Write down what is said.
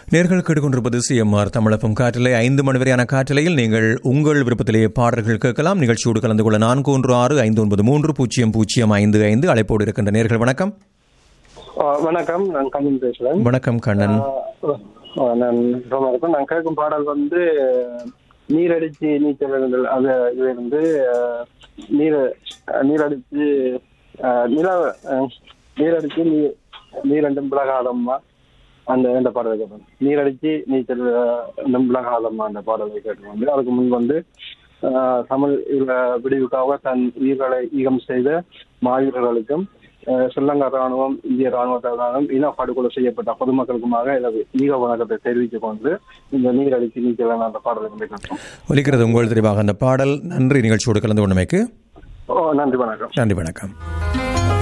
நேர்கள் கேட்டுக்கொண்டிருப்பது சிஎம்ஆர் தமிழகம் காற்றிலை ஐந்து மணி வரையான காற்றிலையில் நீங்கள் உங்கள் விருப்பத்திலேயே பாடல்கள் கேட்கலாம் நிகழ்ச்சியோடு கலந்து கொள்ள நான்கு ஒன்று ஆறு ஐந்து ஒன்பது மூன்று பூஜ்ஜியம் பூஜ்ஜியம் ஐந்து ஐந்து அழைப்போடு இருக்கின்ற நேர்கள் வணக்கம் ஆ, வணக்கம் நான் கண்ணன் பேசுறேன் வணக்கம் கண்ணன் ஆ, ஆ, நான் சும்மா இருக்கேன். நான் கேட்கும் பாடல் வந்து நீரடிச்சு நீச்சல் இருந்தல் அது இது வந்து ஆ, நீர் நீரடிச்சு ஆ, நில ஆ, நீரடிச்சு நீ நீரண்டும் பிளகாதம்மா அந்த இந்த பாடலை கேட்டோம் நீரடிச்சு நீச்சல் நம்பிளகாதம்மா அந்த பாடலை கேட்டோம் வந்து அதுக்கு முன் வந்து ஆ, தமிழ் இதுல விடிவுக்காக தன் உயிர்களை ஈகம் செய்த மாவீரர்களுக்கும் அஹ் ஸ்ரீலங்கா ராணுவம் இந்திய ராணுவத்தாலும் இன படுகொலை செய்யப்பட்ட பொதுமக்களுக்குமாக எனது ஈக வணக்கத்தை தெரிவித்துக் கொண்டு இந்த நீரடிச்சு நீச்சல் அந்த பாடலை வந்து கேட்டோம் ஒலிக்கிறது உங்கள் தெரிவாக அந்த பாடல் நன்றி நிகழ்ச்சியோடு கலந்து கொண்டமைக்கு ஓ நன்றி வணக்கம் நன்றி வணக்கம்